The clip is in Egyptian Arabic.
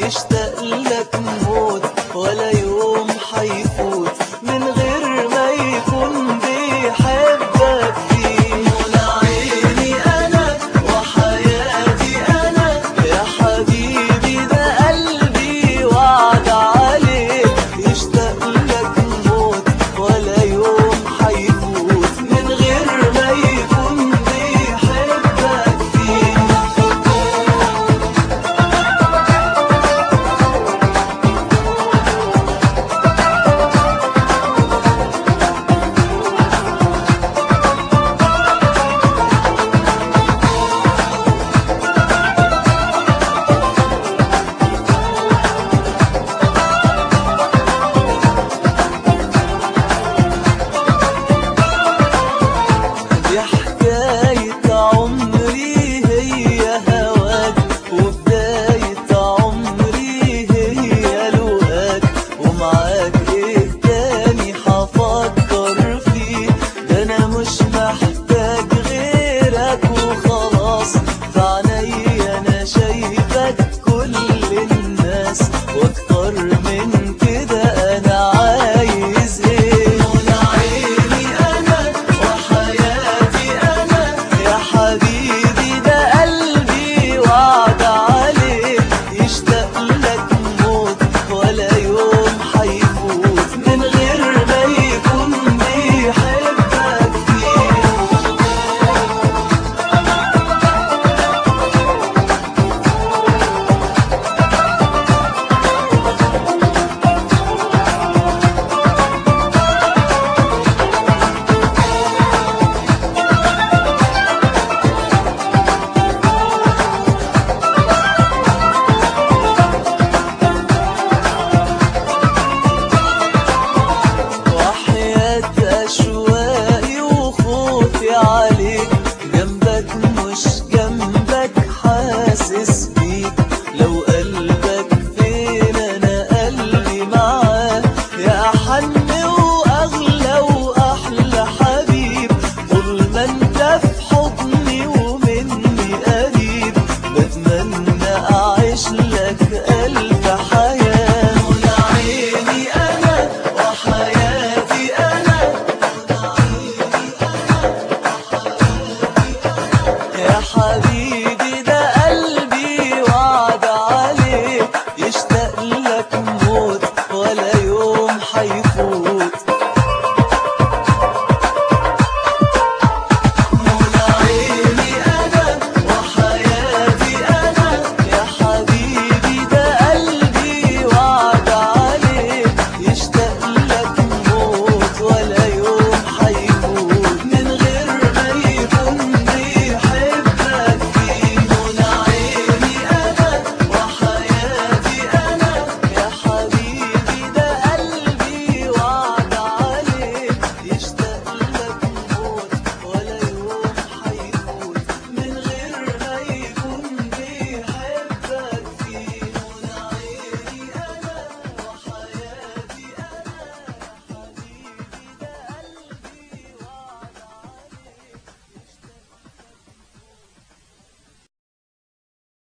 يشتاق لك موت ولا يوم حيفوت من غير ما يكون بيحبك فيه منى عيني أنا وحياتي أنا يا حبيبي ده قلبي وعد عليك يشتاق لك موت ولا يوم حيفوت من غير ما يكون بيحبك فيه دي حكاية عمري هي هواك وبداية عمري هي لقاك ومعاك ايه تاني حفكر فيه ده انا مش محتاج غيرك وخلاص في عينيا انا شايفك كل الناس وقت